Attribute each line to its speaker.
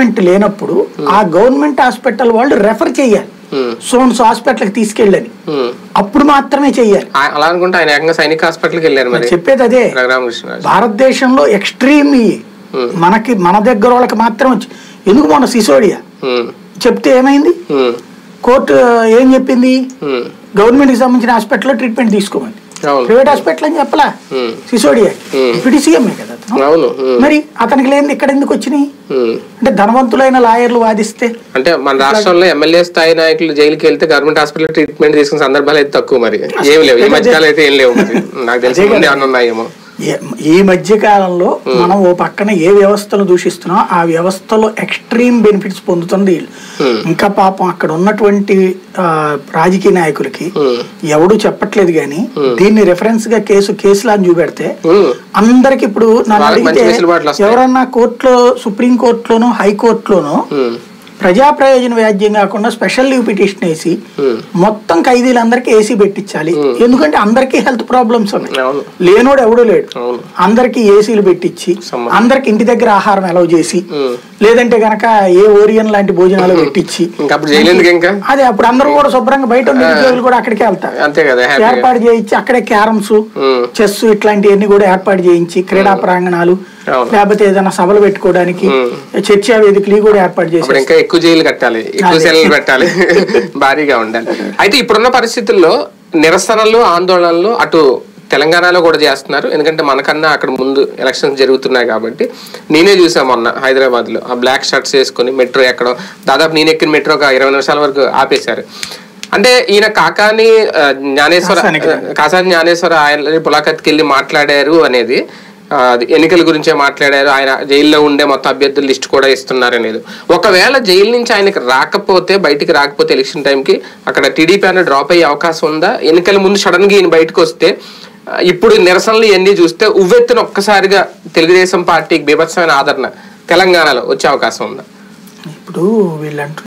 Speaker 1: Treatment లేనప్పుడు ఆ government hospital వాళ్ళు రెఫర్ చేయాలి
Speaker 2: ఉమ్,
Speaker 1: సోన్స్ హాస్పిటల్కి తీసుకెళ్ళని
Speaker 2: ఉమ్.
Speaker 1: అప్పుడు మాత్రమే చెయ్యాలి
Speaker 2: ఆ- అలా అనుకుంటే ఆయన ఏకంగా సైనిక హాస్పిటల్కి వెళ్ళారు మరి
Speaker 1: చెప్పేది అదే
Speaker 2: రఘురామకృష్ణరాజు
Speaker 1: భారతదేశంలో ఎక్స్ట్రీమ్ ఇవి మనకి మన దగ్గర వాళ్ళకి మాత్రం వచ్చి ఎందుకు మొన్న సిసోడియా
Speaker 2: ఉమ్,
Speaker 1: చెప్తే ఏమైంది
Speaker 2: ఉమ్,
Speaker 1: కోర్టు ఏం చెప్పింది
Speaker 2: ఉమ్.
Speaker 1: గవర్నమెంట్ కి సంబంధించిన హాస్పిటల్లో ట్రీట్మెంట్ తీసుకోమని
Speaker 2: అవును
Speaker 1: ప్రైవేట్ హాస్పిటల్ అని చెప్పలా
Speaker 2: ఉమ్,
Speaker 1: సిసోడియా
Speaker 2: Hmm.
Speaker 1: ఇప్పుడు సీఎంఏ కదా అతను.
Speaker 2: అవును ఉమ్,
Speaker 1: మరి అతనికి లేని ఇక్కడ ఎందుకు వచ్చినాయి
Speaker 2: ఉమ్.
Speaker 1: అంటే ధనవంతులైన లాయర్లు వాదిస్తే
Speaker 2: అంటే మన రాష్ట్రంలో ఎమ్మెల్యే స్థాయి నాయకులు జైలుకి వెళ్తే గవర్నమెంట్ హాస్పిటల్ ట్రీట్మెంట్ తీసుకున్న సందర్భాలు అయితే తక్కువ మరి ఏం లేవు ఈ మధ్యకాలం అయితే ఏం లేవు మరి నాకు తెలిసి ముందే ఏమన్నా ఉన్నాయేమో
Speaker 1: ఏ- ఈ మధ్య కాలంలో మనం ఓ పక్కన ఏ వ్యవస్థను దూషిస్తున్నాం ఆ వ్యవస్థలో ఎక్స్ట్రీమ్ బెనిఫిట్స్ పొందుతుంది వీళ్ళు
Speaker 2: Hmm.
Speaker 1: ఇంకా పాపం అక్కడ ఉన్నటువంటి ఆ, రాజకీయ నాయకులకి
Speaker 2: ఉమ్,
Speaker 1: ఎవడు చెప్పట్లేదు కానీ దీన్ని రెఫరెన్స్ గా కేసు కేసులా అని చూపెడితే
Speaker 2: ఉమ్,
Speaker 1: అందరికి ఇప్పుడు నన్ను
Speaker 2: వాళ్ళకి మంచి
Speaker 1: అడిగితే
Speaker 2: వెసులుబాట్లు వస్తాయి.
Speaker 1: ఎవరన్నా కోర్టులో సుప్రీం కోర్టులోనో హైకోర్టులోనో
Speaker 2: ఉమ్,
Speaker 1: ప్రజా ప్రయోజన వ్యాజ్యం కాకుండా స్పెషల్ లీవ్ పిటిషన్ వేసి
Speaker 2: ఉమ్.
Speaker 1: మొత్తం ఖైదీలందరికీ ఏసీ పెట్టించాలి ఎందుకంటే అందరికీ హెల్త్ ప్రాబ్లమ్స్ ఉన్నాయి
Speaker 2: అవును
Speaker 1: లేనోడు ఎవడూ లేడు
Speaker 2: అవును
Speaker 1: అందరికి ఏసీలు పెట్టించి
Speaker 2: సమ్మర్.
Speaker 1: అందరికి ఇంటి దగ్గర ఆహారం అలౌ చేసి
Speaker 2: ఉమ్.
Speaker 1: లేదంటే గనక ఏ ఓరియన్ లాంటి భోజనాలు పెట్టించి
Speaker 2: ఇంకా అప్పుడు జైలు ఎందుకు ఇంకా
Speaker 1: అదే అప్పుడు అందరూ కూడా శుభ్రంగా బయట ఉన్న నిరుద్యోగులు కూడా అక్కడికే వెళ్తారు
Speaker 2: అంతే కదా హ్యాపీగా
Speaker 1: ఏర్పాటు చేయించి అక్కడే క్యారమ్స్
Speaker 2: ఉమ్,
Speaker 1: చెస్ ఇట్లాంటివన్నీ కూడా ఏర్పాటు చేయించి క్రీడా ప్రాంగణాలు
Speaker 2: అవును.
Speaker 1: లేకపోతే ఏదైనా సభలు పెట్టుకోవడానికి చర్చా వేదికలు ఇవి కూడా ఏర్పాటు చేసి
Speaker 2: అప్పుడు ఇంకా ఎక్కువ జైలు కట్టాలి ఎక్కువ సెలవులు పెట్టాలి భారీగా ఉండాలి అయితే ఇప్పుడున్న పరిస్థితుల్లో నిరసనలు ఆందోళనలు అటు తెలంగాణలో కూడా చేస్తున్నారు ఎందుకంటే మనకన్నా అక్కడ ముందు ఎలక్షన్స్ జరుగుతున్నాయి కాబట్టి నేనే చూసాను మొన్న హైదరాబాద్ లో ఆ బ్లాక్ షర్ట్స్ వేసుకొని మెట్రో ఎక్కడో దాదాపు నేను ఎక్కిన మెట్రో ఒక ఇరవై నిమిషాల వరకు ఆపేశారు అంటే ఈయన కాకాని ఆ, జ్ఞానేశ్వర
Speaker 1: కాసానికి.
Speaker 2: కాసాని జ్ఞానేశ్వర ఆయన పులాకత్కి వెళ్ళి మాట్లాడారు అనేది ఆ, అది ఎన్నికల గురించే మాట్లాడారు ఆయన జైల్లో ఉండే మొత్తం అభ్యర్థుల లిస్ట్ కూడా ఇస్తున్నారు అనేది ఒకవేళ జైలు నుంచి ఆయనకి రాకపోతే బయటికి రాకపోతే ఎలక్షన్ టైంకి అక్కడ టీడీపీ అన్న డ్రాప్ అయ్యే అవకాశం ఉందా ఎన్నికల ముందు సడన్ గా ఈయన బయటకు వస్తే ఆ, ఇప్పుడు నిరసనలు ఇవన్నీ చూస్తే ఉవ్వెత్తున ఒక్కసారిగా తెలుగుదేశం పార్టీకి బీభత్సమైన ఆదరణ తెలంగాణలో వచ్చే అవకాశం ఉందా
Speaker 1: ఇప్పుడు వీళ్ళంటూ